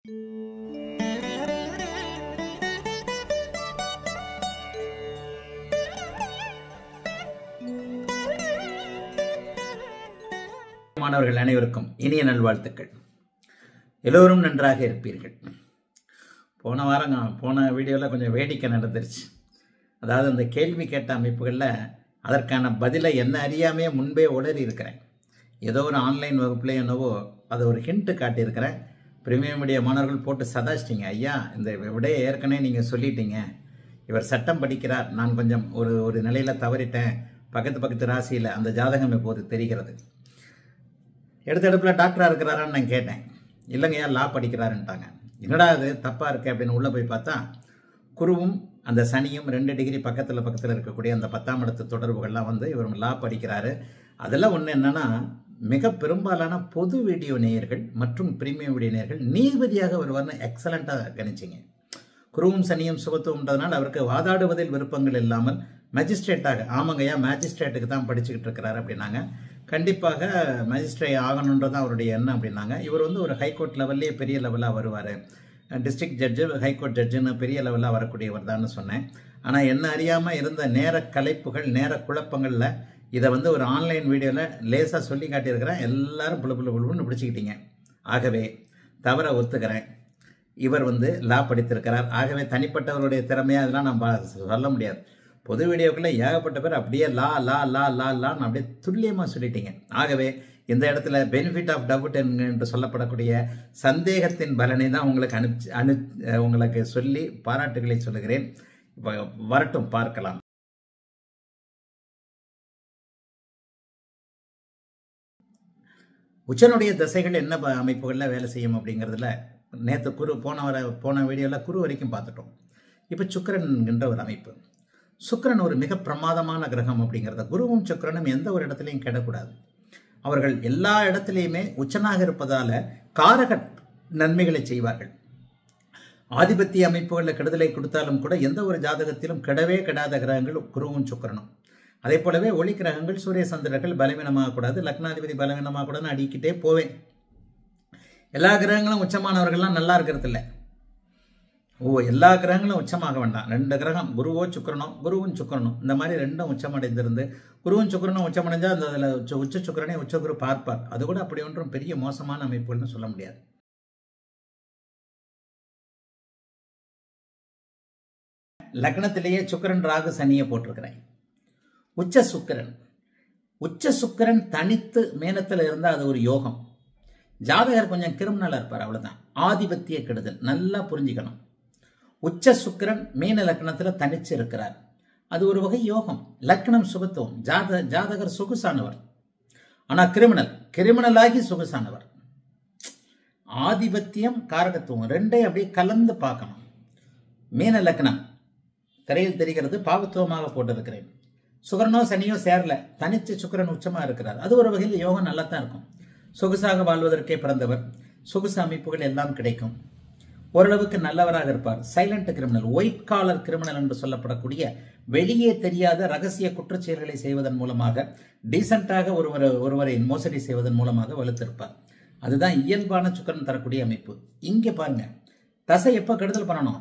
மாணவர்கள் அனைவருக்கும் இனிய நல்வாழ்த்துக்கள் எல்லோரும் நன்றாக இருப்பீர்கள் போன வாரம் நான் போன வீடியோவில் கொஞ்சம் வேடிக்கை நடந்துருச்சு அதாவது அந்த கேள்வி கேட்ட அமைப்புகளில் அதற்கான பதிலை என்ன அறியாமையே முன்பே உளறி இருக்கிறேன் ஏதோ ஒரு ஆன்லைன் வகுப்புல என்னவோ அதை ஒரு ஹிண்ட்டு காட்டியிருக்கிறேன் பிரீமியம் மீடியா மாணவர்கள் போட்டு சதாச்சிட்டிங்க ஐயா இந்த விடையை ஏற்கனவே நீங்கள் சொல்லிட்டீங்க இவர் சட்டம் படிக்கிறார் நான் கொஞ்சம் ஒரு ஒரு நிலையில் தவறிட்டேன் பக்கத்து பக்கத்து ராசியில் அந்த ஜாதகம் இப்போது தெரிகிறது எடுத்த எடுப்பில் டாக்டராக இருக்கிறாரான்னு நான் கேட்டேன் இல்லைங்கய்யா லா படிக்கிறாருன்ட்டாங்க என்னடா அது தப்பாக இருக்கு அப்படின்னு உள்ளே போய் பார்த்தா குருவும் அந்த சனியும் ரெண்டு டிகிரி பக்கத்தில் பக்கத்தில் இருக்கக்கூடிய அந்த பத்தாம் இடத்து தொடர்புகள்லாம் வந்து இவர் லா படிக்கிறாரு அதெல்லாம் ஒன்று என்னன்னா மிக பெரும்பாலான பொது வீடியோ நேயர்கள் மற்றும் பிரீமியம் வீடியோ நேயர்கள் நீதிபதியாக வருவார்னு எக்ஸலண்ட்டாக கணிச்சிங்க குருவும் சனியும் சுபத்துவம்ன்றதுனால அவருக்கு வாதாடுவதில் விருப்பங்கள் இல்லாமல் மேஜிஸ்ட்ரேட்டாக ஆமாங்கய்யா மேஜிஸ்ட்ரேட்டுக்கு தான் படிச்சுக்கிட்டு இருக்கிறாரு அப்படின்னாங்க கண்டிப்பாக மேஜிஸ்ட்ரேட் ஆகணுன்றது தான் அவருடைய எண்ணம் அப்படின்னாங்க இவர் வந்து ஒரு ஹைகோர்ட் லெவல்லே பெரிய லெவலாக வருவார் டிஸ்ட்ரிக்ட் ஜட்ஜு ஹைகோர்ட் ஜட்ஜுன்னு பெரிய லெவலாக வரக்கூடியவர் தான் சொன்னேன் ஆனால் என்ன அறியாமல் இருந்த நேர கலைப்புகள் நேர குழப்பங்களில் இதை வந்து ஒரு ஆன்லைன் வீடியோவில் லேசாக சொல்லி காட்டியிருக்கிறேன் எல்லாரும் புழு புழு புழுன்னு பிடிச்சிக்கிட்டீங்க ஆகவே தவற ஒத்துக்கிறேன் இவர் வந்து லா படித்திருக்கிறார் ஆகவே தனிப்பட்டவருடைய திறமையாக அதெல்லாம் நம்ம சொல்ல முடியாது பொது வீடியோக்குள்ளே ஏகப்பட்ட பேர் அப்படியே லா லா லா லா லான்னு அப்படியே துல்லியமாக சொல்லிட்டீங்க ஆகவே இந்த இடத்துல பெனிஃபிட் ஆஃப் டவுட் என்று சொல்லப்படக்கூடிய சந்தேகத்தின் பலனை தான் உங்களுக்கு அனுப்பிச்சு அனு உங்களுக்கு சொல்லி பாராட்டுகளை சொல்லுகிறேன் இப்போ வரட்டும் பார்க்கலாம் உச்சனுடைய திசைகள் என்ன ப- அமைப்புகளில் வேலை செய்யும் அப்படிங்கிறதுல நேற்று குரு போன வர போன வீடியோவில் குரு வரைக்கும் பார்த்துட்டோம் இப்போ சுக்கிரன் என்கின்ற ஒரு அமைப்பு சுக்கிரன் ஒரு மிக பிரமாதமான கிரகம் அப்படிங்கிறத குருவும் சுக்கிரனும் எந்த ஒரு இடத்துலையும் கெடக்கூடாது அவர்கள் எல்லா இடத்துலையுமே உச்சனாக இருப்பதால காரக நன்மைகளை செய்வார்கள் ஆதிபத்திய அமைப்புகளில் கெடுதலை கொடுத்தாலும் கூட எந்த ஒரு ஜாதகத்திலும் கெடவே கெடாத கிரகங்கள் குருவும் சுக்கிரனும் அதே போலவே ஒளி கிரகங்கள் சூரிய சந்திரர்கள் பலவீனமாக கூடாது லக்னாதிபதி பலவீனமாக கூடாதுன்னு அடிக்கிட்டே போவேன் எல்லா கிரகங்களும் உச்சமானவர்கள்லாம் நல்லா இருக்கிறது இல்லை ஓ எல்லா கிரகங்களும் உச்சமாக வேண்டாம் ரெண்டு கிரகம் குருவோ சுக்கிரனோ குருவும் சுக்கிரனும் இந்த மாதிரி ரெண்டும் உச்சமடைந்திருந்து குருவும் சுக்கிரனும் உச்சமடைஞ்சால் அந்த அதில் உச்ச உச்ச சுக்கிரனை உச்ச குரு பார்ப்பார் அது கூட அப்படி ஒன்றும் பெரிய மோசமான அமைப்புகள்னு சொல்ல முடியாது லக்னத்திலேயே சுக்கிரன் ராகு சனியை போட்டிருக்கிறேன் உச்ச சுக்கிரன் உச்ச சுக்கிரன் தனித்து மேனத்தில் இருந்தால் அது ஒரு யோகம் ஜாதகர் கொஞ்சம் கிரிமினலாக இருப்பார் அவ்வளவுதான் ஆதிபத்திய கெடுதல் நல்லா புரிஞ்சுக்கணும் உச்ச சுக்கிரன் மீன லக்னத்தில் தனிச்சு இருக்கிறார் அது ஒரு வகை யோகம் லக்னம் சுபத்துவம் ஜாத ஜாதகர் சொகுசானவர் ஆனா கிரிமினல் கிரிமினலாகி சொகுசானவர் ஆதிபத்தியம் காரகத்துவம் ரெண்டையும் அப்படியே கலந்து பார்க்கணும் மீன லக்னம் திரையில் தெரிகிறது பாவத்துவமாக போட்டிருக்கிறேன் சுக்கரனோ சனியோ சேரல தனிச்சு சுக்கிரன் உச்சமா இருக்கிறார் அது ஒரு வகையில் யோகம் நல்லா தான் இருக்கும் சொகுசாக வாழ்வதற்கே பிறந்தவர் சொகுசு அமைப்புகள் எல்லாம் கிடைக்கும் ஓரளவுக்கு நல்லவராக இருப்பார் silent criminal white collar criminal என்று சொல்லப்படக்கூடிய வெளியே தெரியாத ரகசிய குற்றச்செயல்களை செய்வதன் மூலமாக டீசென்ட்டாக ஒருவர் ஒருவரை மோசடி செய்வதன் மூலமாக வலுத்திருப்பார் அதுதான் இயல்பான சுக்கரன் தரக்கூடிய அமைப்பு இங்க பாருங்க தசை எப்ப கெடுதல் பண்ணணும்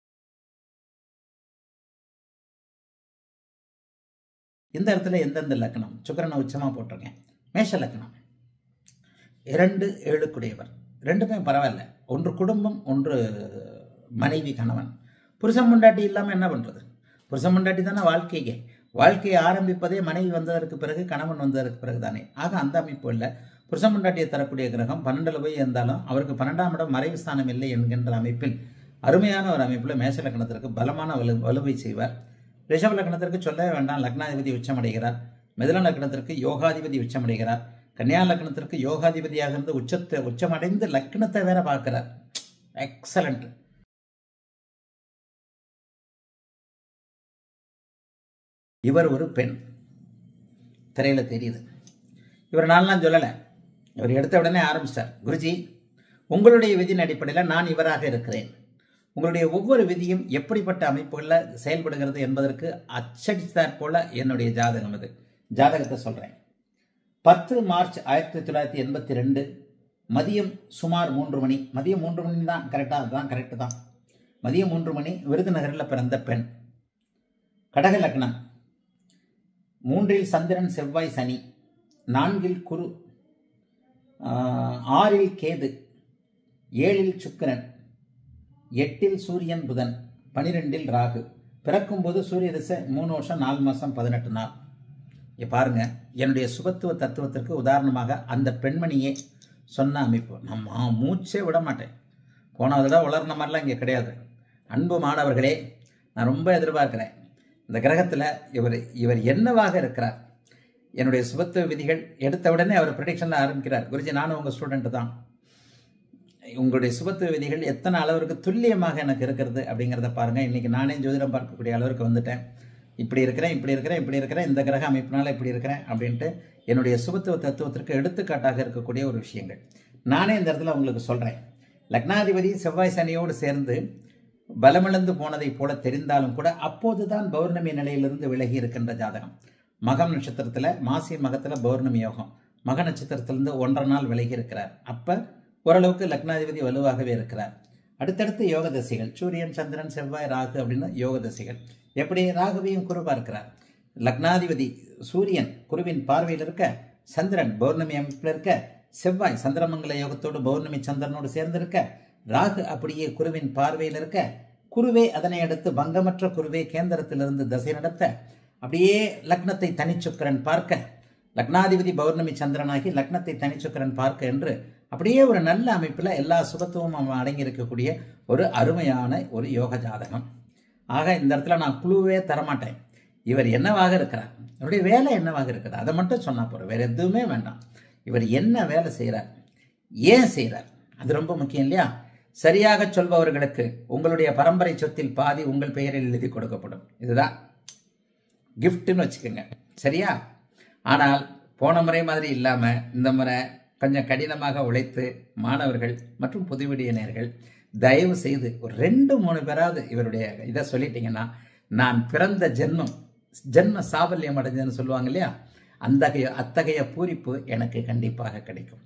இந்த இடத்துல எந்தெந்த லக்னம் சுக்கரனை உச்சமா போட்டிருக்கேன் மேஷ லக்னம் இரண்டு ஏழுக்குடையவர் ரெண்டுமே பரவாயில்ல ஒன்று குடும்பம் ஒன்று மனைவி கணவன் புருஷன் முண்டாட்டி இல்லாமல் என்ன பண்ணுறது புருஷன் முண்டாட்டி தானே வாழ்க்கையே வாழ்க்கையை ஆரம்பிப்பதே மனைவி வந்ததற்கு பிறகு கணவன் வந்ததற்கு பிறகு தானே ஆக அந்த அமைப்பு இல்லை புருஷன் முண்டாட்டியை தரக்கூடிய கிரகம் பன்னெண்டில் போய் இருந்தாலும் அவருக்கு பன்னெண்டாம் இடம் மறைவு ஸ்தானம் இல்லை என்கின்ற அமைப்பில் அருமையான ஒரு அமைப்பில் மேஷ லக்னத்திற்கு பலமான வலு வலுவை செய்வார் ரிஷப லக்னத்திற்கு சொல்லவே வேண்டாம் லக்னாதிபதி உச்சமடைகிறார் மிதுன லக்னத்திற்கு யோகாதிபதி உச்சமடைகிறார் கன்னியா லக்னத்திற்கு யோகாதிபதியாக இருந்து உச்சத்தை உச்சமடைந்து லக்னத்தை வேற பார்க்கிறார் எக்ஸலண்ட் இவர் ஒரு பெண் திரையில தெரியுது இவர் நான்லாம் சொல்லலை இவர் எடுத்த உடனே ஆரம்பிச்சிட்டார் குருஜி உங்களுடைய விதியின் அடிப்படையில் நான் இவராக இருக்கிறேன் உங்களுடைய ஒவ்வொரு விதியும் எப்படிப்பட்ட அமைப்புகளில் செயல்படுகிறது என்பதற்கு அச்சடித்தாற் போல என்னுடைய ஜாதகம் இது ஜாதகத்தை சொல்றேன் பத்து மார்ச் ஆயிரத்தி தொள்ளாயிரத்தி எண்பத்தி ரெண்டு மதியம் சுமார் மூன்று மணி மதியம் மூன்று மணி தான் கரெக்டாக அதுதான் கரெக்டு தான் மதியம் மூன்று மணி விருதுநகரில் பிறந்த பெண் கடக லக்னம் மூன்றில் சந்திரன் செவ்வாய் சனி நான்கில் குரு ஆஹ், ஆறில் கேது ஏழில் சுக்கிரன் எட்டில் சூரியன் புதன் பனிரெண்டில் ராகு பிறக்கும்போது சூரிய திசை மூணு வருஷம் நாலு மாதம் பதினெட்டு நாள் இங்க பாருங்க என்னுடைய சுபத்துவ தத்துவத்திற்கு உதாரணமாக அந்த பெண்மணியே சொன்ன அமைப்பு நான் மா- மூச்சே விட மாட்டேன் போன தடவை வளர்ன மாதிரிலாம் இங்கே கிடையாது அன்பு மாணவர்களே நான் ரொம்ப எதிர்பார்க்கிறேன் இந்த கிரகத்தில் இவர் இவர் என்னவாக இருக்கிறார் என்னுடைய சுபத்துவ விதிகள் எடுத்த உடனே அவர் ப்ரிடிக்ஷனில் ஆரம்பிக்கிறார் குருஜி நானும் உங்கள் ஸ்டூடெண்ட் தான் உங்களுடைய சுபத்துவ விதிகள் எத்தனை அளவிற்கு துல்லியமாக எனக்கு இருக்கிறது அப்படிங்கிறத பாருங்கள் இன்றைக்கி நானே ஜோதிடம் பார்க்கக்கூடிய அளவிற்கு வந்துட்டேன் இப்படி இருக்கிறேன் இப்படி இருக்கிறேன் இப்படி இருக்கிறேன் இந்த கிரக அமைப்பினால இப்படி இருக்கிறேன் அப்படின்ட்டு என்னுடைய சுபத்துவ தத்துவத்திற்கு எடுத்துக்காட்டாக இருக்கக்கூடிய ஒரு விஷயங்கள் நானே இந்த இடத்துல உங்களுக்கு சொல்கிறேன் லக்னாதிபதி செவ்வாய் சனியோடு சேர்ந்து பலமிழந்து போனதைப் போல தெரிந்தாலும் கூட அப்போதுதான் பௌர்ணமி நிலையிலிருந்து விலகி இருக்கின்ற ஜாதகம் மகம் நட்சத்திரத்தில் மாசி மகத்தில் பௌர்ணமி யோகம் மக நட்சத்திரத்திலிருந்து ஒன்றரை நாள் விலகி இருக்கிறார் அப்போ ஓரளவுக்கு லக்னாதிபதி வலுவாகவே இருக்கிறார் அடுத்தடுத்து யோக தசைகள் சூரியன் சந்திரன் செவ்வாய் ராகு அப்படின்னு யோக தசைகள் எப்படி ராகுவையும் குரு பார்க்கிறார் லக்னாதிபதி சூரியன் குருவின் பார்வையில் இருக்க சந்திரன் பௌர்ணமி அமைப்பில் இருக்க செவ்வாய் சந்திரமங்கல யோகத்தோடு பௌர்ணமி சந்திரனோடு சேர்ந்திருக்க ராகு அப்படியே குருவின் பார்வையில் இருக்க குருவே அதனை அடுத்து பங்கமற்ற குருவே கேந்திரத்திலிருந்து தசை நடத்த அப்படியே லக்னத்தை தனிச்சுக்கரன் பார்க்க லக்னாதிபதி பௌர்ணமி சந்திரனாகி லக்னத்தை தனிச்சுக்கரன் பார்க்க என்று அப்படியே ஒரு நல்ல அமைப்பில் எல்லா சுபத்துவமும் அடங்கி இருக்கக்கூடிய ஒரு அருமையான ஒரு யோக ஜாதகம் ஆக இந்த இடத்துல நான் குழுவே தரமாட்டேன் இவர் என்னவாக இருக்கிறார் இவருடைய வேலை என்னவாக இருக்கிறார் அதை மட்டும் சொன்னா போகிறோம் வேற எதுவுமே வேண்டாம் இவர் என்ன வேலை செய்கிறார் ஏன் செய்கிறார் அது ரொம்ப முக்கியம் இல்லையா சரியாக சொல்பவர்களுக்கு உங்களுடைய பரம்பரை சொத்தில் பாதி உங்கள் பெயரில் எழுதி கொடுக்கப்படும் இதுதான் கிஃப்ட்னு வச்சுக்கோங்க சரியா ஆனால் போன முறை மாதிரி இல்லாமல் இந்த முறை கொஞ்சம் கடினமாக உழைத்து மாணவர்கள் மற்றும் புதுவிடியினர்கள் தயவு செய்து ஒரு ரெண்டு மூணு பேராவது இவருடைய இதை சொல்லிட்டீங்கன்னா நான் பிறந்த ஜென்மம் ஜென்ம சாபல்யம் அடைஞ்சதுன்னு சொல்லுவாங்க இல்லையா அந்த அத்தகைய பூரிப்பு எனக்கு கண்டிப்பாக கிடைக்கும்